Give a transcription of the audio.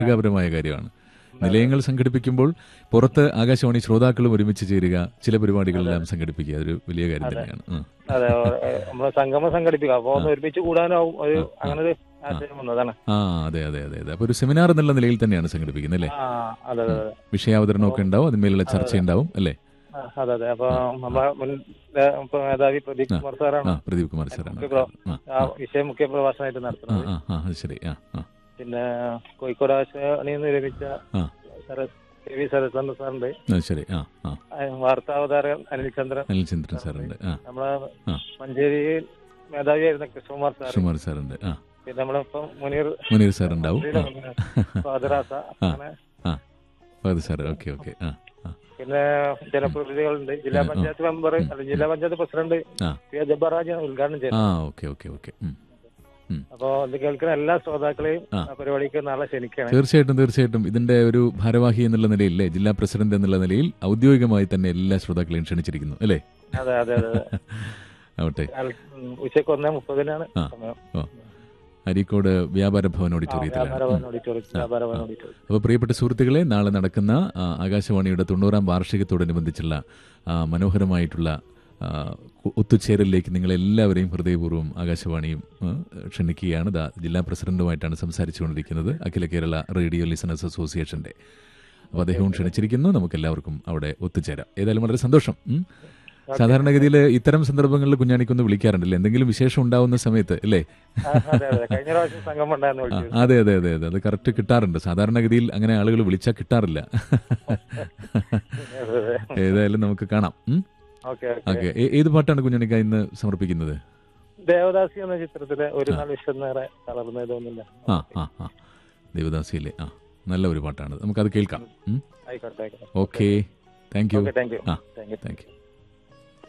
മാതൃകാപരമായ കാര്യമാണ് നിലയങ്ങൾ സംഘടിപ്പിക്കുമ്പോൾ പുറത്ത് ആകാശവാണി ശ്രോതാക്കളും ഒരുമിച്ച് ചേരുക ചില പരിപാടികളെല്ലാം സംഘടിപ്പിക്കുക അതൊരു വലിയ കാര്യം തന്നെയാണ് ഉം. അതെ ഏ, നമ്മള് സംഗമം സംഘടിപ്പിക്കാം അപ്പൊ ഒന്ന് ഒരുമിച്ച് കൂടാനാവും ഒരു അങ്ങനെ ഒരു ആശയം വന്നതാണ് ആ അതെ അതെ അതെ അതെ അപ്പൊ ഒരു സെമിനാർ എന്നുള്ള നിലയിൽ തന്നെയാണ് സംഘടിപ്പിക്കുന്നത് അല്ലേ ആ അതെ അതെ അതെ വിഷയാവതരണമൊക്കെ ഉണ്ടാവും അതിന്മേലുള്ള ചർച്ച ഉണ്ടാവും അല്ലേ ആ, അതെ അതെ അപ്പൊ നമ്മളെ മുൻ ഏ, ഇപ്പൊ മേധാവി പ്രദീപ് കുമാർ ആ സാറാണ് പ്രദീപ് കുമാർ സാറാണ് മുഖ്യ പ്ര- ആ ആ വിഷയം മുഖ്യ പ്രഭാഷണമായിട്ട് ആ നടത്തുന്നത് ആ ആ അത് ശരി ആ ആ പിന്നെ കോഴിക്കോട് ആശയവാണിയിൽ നിന്ന് ലഭിച്ച ആ. സരസ് കെ വി സരസ്വന്ത സാറുണ്ട് അത് ശരി ആ ആ ആ, വാർത്താവതാരകൻ അനിൽ ചന്ദ്രൻ അനിൽചന്ദ്രൻ സാറുണ്ട് ആ നമ്മളെ ആ. മഞ്ചേരി മേധാവിയായിരുന്ന കൃഷ്ണകുമാർ സാർ കുമാർ സാറുണ്ട് ആ പിന്നെ നമ്മളിപ്പം മുനീർ മുനീർ സാർ ഉണ്ടാവും ഫാദറാസ അങ്ങനെ അത് സാർ ഓക്കെ ഓക്കെ ആ ആ പിന്നെ ജനപ്രതിനിധികളുണ്ട് ജില്ലാ ആ, ആ. പഞ്ചായത്ത് മെമ്പർ അല്ല ജില്ലാ പഞ്ചായത്ത് പ്രസിഡന്റ് ആ. പി എ ജബ്ബാറാജാണ് ഉദ്ഘാടനം ആ ചെയ്തത് ഓക്കെ ഓക്കെ ഓക്കെ ഉം. അപ്പൊ ഇത് കേൾക്കുന്ന എല്ലാ ശ്രോതാക്കളെയും ആ. ആ പരിപാടിക്ക് നാളെ ക്ഷണിക്കണം തീർച്ചയായിട്ടും തീർച്ചയായിട്ടും ഇതിന്റെ ഒരു ഭാരവാഹി എന്നുള്ള നിലയില്ലേ ജില്ലാ പ്രസിഡന്റ് എന്നുള്ള നിലയിൽ ഔദ്യോഗികമായി തന്നെ എല്ലാ ശ്രോതാക്കളെയും ക്ഷണിച്ചിരിക്കുന്നു അല്ലേ അതെ അതെ അതെ അതെ. ആവട്ടെ കാൽ- ഉം, ഉച്ചയ്ക്ക് ഒന്നേ മുപ്പതിനാണ് ആ. സമയം ഓ അരീക്കോട് വ്യാപാര ഭവൻ ആ, ഓഡിറ്റോറിയത്തിലാണ് വ്യാപാരഭവൻ ഉം. ഓഡിറ്റോറിയം വ്യാപാരഭവൻ ഓഡിറ്റോറിയം അപ്പോൾ പ്രിയപ്പെട്ട സുഹൃത്തുക്കളെ നാളെ നടക്കുന്ന ആ, ആകാശവാണിയുടെ തൊണ്ണൂറാം വാർഷികത്തോടനുബന്ധിച്ചുള്ള ആ, മനോഹരമായിട്ടുള്ള ആ, ഒ- ഒത്തുചേരലിലേക്ക് നിങ്ങളെല്ലാവരെയും ഹൃദയപൂർവ്വം ആകാശവാണിയും ആ, ക്ഷണിക്കുകയാണ് ദാ ജില്ലാ പ്രസിഡന്റുമായിട്ടാണ് സംസാരിച്ചുകൊണ്ടിരിക്കുന്നത് അഖില കേരള റേഡിയോ ലിസണേഴ്സ് അസോസിയേഷന്റെ അപ്പോൾ അദ്ദേഹവും ക്ഷണിച്ചിരിക്കുന്നു നമുക്ക് എല്ലാവർക്കും അവിടെ ഒത്തുചേരാം ഏതായാലും വളരെ സന്തോഷം ഉം. സാധാരണഗതിയിൽ ഇത്തരം സന്ദർഭങ്ങളിൽ കുഞ്ഞാണിക്കൊന്ന് വിളിക്കാറുണ്ടല്ലേ എന്തെങ്കിലും വിശേഷം ഉണ്ടാവുന്ന സമയത്ത് അല്ലേ ആ, അതെ അതെ കഴിഞ്ഞ പ്രാവശ്യം സംഘം ഉണ്ടായിരുന്നു ആ, വിളിച്ചത് അതെ അതെ അതെ അതെ അത് കറക്റ്റ് കിട്ടാറുണ്ട് സാധാരണഗതിയിൽ അങ്ങനെ ആളുകൾ വിളിച്ചാൽ കിട്ടാറില്ല അതെ, അതെ. ഏതായാലും നമുക്ക് കാണാം ഉം? ഓക്കെ ഓക്കെ ഓക്കെ ഏ- ഏത് പാട്ടാണ് കുഞ്ഞണിക്ക ഇന്ന് സമർപ്പിക്കുന്നത് ദേവദാസി എന്ന ചിത്രത്തിലെ ഒരു നാൾ വിശന്നേറെ തളർന്നതൊന്നുമില്ല ആ ആ ആ ദേവദാസിയിലെ ആ നല്ല ഒരു പാട്ടാണ് നമുക്കത് കേൾക്കാം ഉം? ആയിക്കോട്ടെ ആയിക്കോട്ടെ okay thank you okay thank you ആ. Thank you thank U